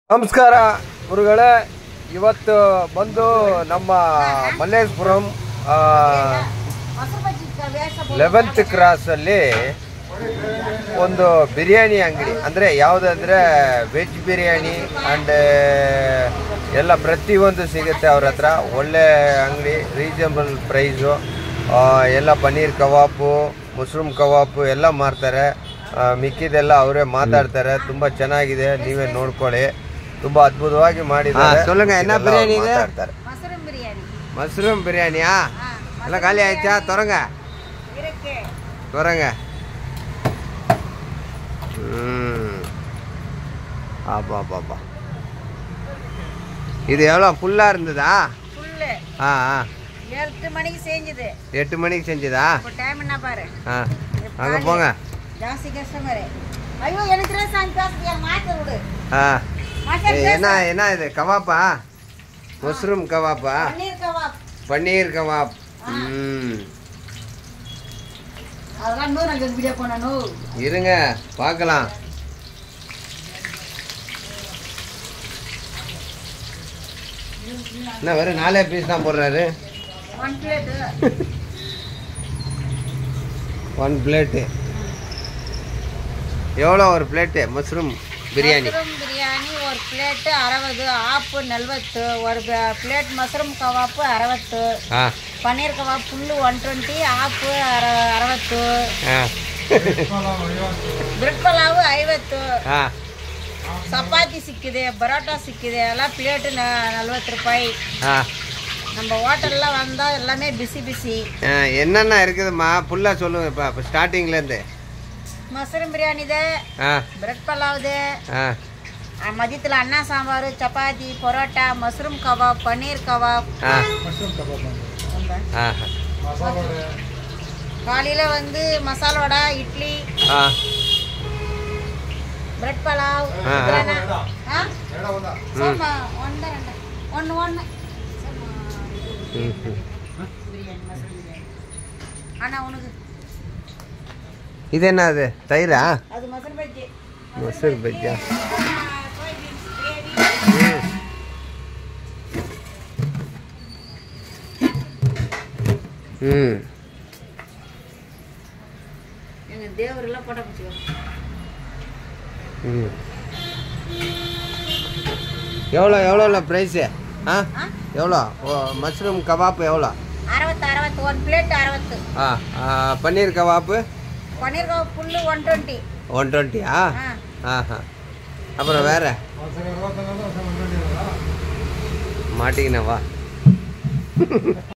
ನಮಸ್ಕಾರ ಗುರುಗಳೇ ಇವತ್ತು ಬಂದು ನಮ್ಮ ಮಲ್ಲೇಶ್ಪುರಂ ಲೆವೆಂತ್ ಕ್ರಾಸಲ್ಲಿ ಒಂದು ಬಿರಿಯಾನಿ ಅಂಗಡಿ ಅಂದರೆ ಯಾವುದಂದ್ರೆ ವೆಜ್ ಬಿರಿಯಾನಿ ಆ್ಯಂಡ್ ಎಲ್ಲ ಪ್ರತಿಯೊಂದು ಸಿಗುತ್ತೆ ಅವ್ರ ಹತ್ರ ಒಳ್ಳೆ ಅಂಗಡಿ ರೀಸನಬಲ್ ಪ್ರೈಸು ಎಲ್ಲ ಪನ್ನೀರ್ ಕಬಾಬು ಮಶ್ರೂಮ್ ಕಬಾಬು ಎಲ್ಲ ಮಾರ್ತಾರೆ ಆ, ಮಿಕ್ಕಿದೆಲ್ಲ ಅವರೇ ಮಾತಾಡ್ತಾರೆ ತುಂಬ ಚೆನ್ನಾಗಿದೆ ನೀವೇ ನೋಡ್ಕೊಳ್ಳಿ ತುಂಬ ಅದ್ಭುತವಾಗಿ ಮಾಡಿದ್ದಾರೆ ಹಾ, சொல்லுங்க, என்ன ಇದೆಲ್ಲ ಬಿರಿಯಾನಿ ಇದು? ಮಾತಾಡ್ತಾರೆ மசரம் பிரியாணி மஷ்ரூம் பிரியாணியா ஆ, எல்லாம் காலி ஆயிடுச்சா திறங்க இருக்கு திறங்க ம் ஆப்பா பாப்பா இது எவ்வளோ ஃபுல்லாக இருந்ததா ஃபுல்லு ஆ ஆ எட்டு மணிக்கு செஞ்சுது எட்டு மணிக்கு செஞ்சதா இப்போ டைம் என்ன பாரு ஆ அங்கே போங்க ஜாஸ்தி கஸ்டமரு ஐயோ எனக்கு தான் சாமி பேசுறியா மாத்த விடு ஆ மாத்த ஏய், என்ன என்ன இது கவாப்பா மஷ்ரூம் கவாப்பா பன்னீர் கபாப் பன்னீர் கவாப் ம் அதெல்லாம் நூறு அங்கே வீடியோ பண்ணணும் இருங்க பார்க்கலாம் என்ன வெறும் நாலே பீஸ் தான் போடுறாரு ஒன் பிளேட்டு ஒன் பிளேட்டு எவ்வளோ ஒரு plate mushroom biryani mushroom biryani ஒரு ಪ್ಲೇಟ್ ಅರವತ್ತು ಆಪ್ ನಲ್ವತ್ತು ஒரு ಪ್ಲೇಟ್ ಮಶ್ರೂಮ್ ಕಬಾಬ್ ಅರವತ್ತು ஆ paneer kebab full one twenty half ಅರ ಅರವತ್ತು ஆ ಬ್ರೆಡ್ ಪಲಾವ್ ಐವತ್ತು ஆ ಚಪಾತಿ ಸಿಕ್ಕಿದೆ ಪರೋಟಾ ಸಿಕ್ಕಿದೆ ಎಲ್ಲ ಪ್ಲೇಟ್ ನಲ್ವತ್ತು ರೂಪಾಯಿ ஆ நம்ம ஹோட்டல்ல வந்தா எல்லாமே பிஸி பிஸி ஆ, என்னென்ன இருக்குதும்மா ஃபுல்லாக சொல்லுங்க இப்போ இப்போ ஸ்டார்டிங்லேருந்து மஷ்ரூம் பிரியாணி ಇದೆ ஆ ಬ್ರೆಡ್ ಪಲಾವ್ ಇದೆ ஆ ಆ ಮಧ್ಯದಲ್ಲಿ ಅನ್ನ ಸಾಂಬಾರು ಚಪಾತಿ ಪರೋಟಾ ಮಶ್ರೂಮ್ ಕಬಾಬ್ ಪನ್ನೀರ್ ಕಬಾಬ್ ஆ அந்த ஆ காலையில வந்து மசாலா வடை இட்லி ஆ ಬ್ರೆಡ್ ಪಲಾವ್ ஆ, ஆ. ಉಗ್ರಾಣ. ಆ? ಸೋಮ, ಒಂದ ರೆಂಡ. ಒಂದು ಒಂದು ம் ம். பிரியாணி மஷ்ரூம் பிரியாணி அண்ணா உனக்கு இது என்ன அது தயிரா அது மசல் பஜ்ஜி மசூர் பஜ்ஜா சோயாபீன்ஸ் கிரேவி ம். ம் எங்க தேவரெல்லாம் போட்ட பிடிச்சிக்கோ ம் எவ்வளோ எவ்வளோ ப்ரைஸு ஆ ஆ? எவ்வளோ ஓ மஷ்ரூம் கபாப் எவ்வளோ ಅರವತ್ತು ಅರವತ್ತು ಒಂದು ಪ್ಲೇಟ್ ಅರವತ್ತು ஆ ஆ, paneer kebab paneer kebab full one twenty one டுவெண்ட்டியா ಹಾಂ ஆஹா அப்புறம் வேற மாட்டிக்கினவா